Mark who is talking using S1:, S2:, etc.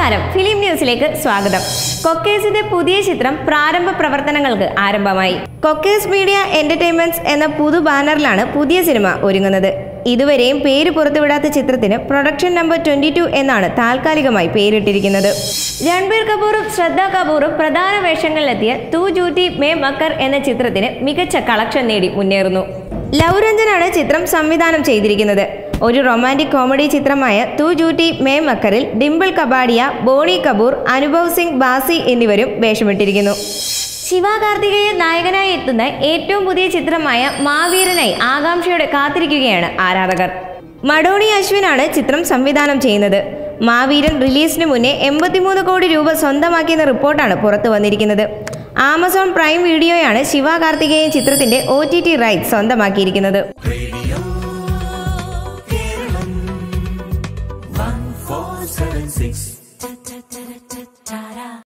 S1: നമസ്കാരം ഫിലിം ന്യൂസിലേക്ക് സ്വാഗതം കൊക്കേസിന്റെ പുതിയ ചിത്രം പ്രാരംഭ പ്രവർത്തനങ്ങൾക്ക് ആരംഭമായി കൊക്കേസ് മീഡിയ എന്റർടൈൻമെന്റ്സ് എന്ന പുതു ബാനറിലാണ് പുതിയ സിനിമ ഒരുങ്ങുന്നത് ഇതുവരെയും പേര് പുറത്തുവിടാത്ത ചിത്രത്തിന് പ്രൊഡക്ഷൻ നമ്പർ ട്വന്റി ടു എന്നാണ് താൽക്കാലികമായി പേരിട്ടിരിക്കുന്നത് രൺബീർ കപൂറും ശ്രദ്ധ കപൂറും പ്രധാന വേഷങ്ങളിലെത്തിയ തൂ ജൂറ്റി മേ മക്കർ എന്ന ചിത്രത്തിന് മികച്ച കളക്ഷൻ നേടി മുന്നേറുന്നു ലവ് രഞ്ജനാണ് ചിത്രം സംവിധാനം ചെയ്തിരിക്കുന്നത് ഒരു റൊമാൻറ്റിക് കോമഡി ചിത്രമായ തൂ ജൂറ്റി മേ മക്കറിൽ ഡിംപിൾ കബാഡിയ ബോണി കപൂർ അനുഭവ് സിംഗ് ബാസി എന്നിവരും വേഷമിട്ടിരിക്കുന്നു ശിവ കാർത്തികേയൻ നായകനായി എത്തുന്ന ഏറ്റവും പുതിയ ചിത്രമായ മാവീരനായി ആകാംക്ഷയോടെ കാത്തിരിക്കുകയാണ് ആരാധകർ മഡോണി അശ്വിനാണ് ചിത്രം സംവിധാനം ചെയ്യുന്നത് മാവീരൻ റിലീസിന് മുന്നേ എൺപത്തിമൂന്ന് കോടി രൂപ സ്വന്തമാക്കിയെന്ന റിപ്പോർട്ടാണ് പുറത്തു വന്നിരിക്കുന്നത് ആമസോൺ പ്രൈം വീഡിയോയാണ് ശിവ കാർത്തികേയൻ ചിത്രത്തിന്റെ ഒ ടി ടി റൈറ്റ് സ്വന്തമാക്കിയിരിക്കുന്നത്
S2: One four seven six.